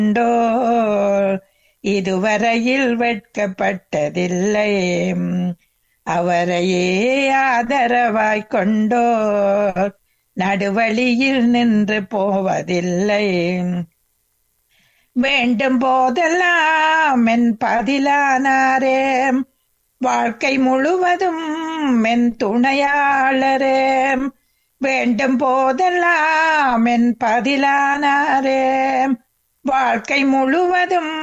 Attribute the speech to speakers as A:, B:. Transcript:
A: கொண்டோர் இதுவரையில் வெட்கப்பட்டதில்லை அவரையே ஆதரவாய் கொண்டோர் நடுவழியில் நின்று போவதில்லை வேண்டும் போதெல்லாம் என் பதிலானாரே வாழ்க்கை முழுவதும் என் துணையாளரே வேண்டும் போதெல்லாம் என் பதிலானாரே வாழ்க்கை முழுவதும்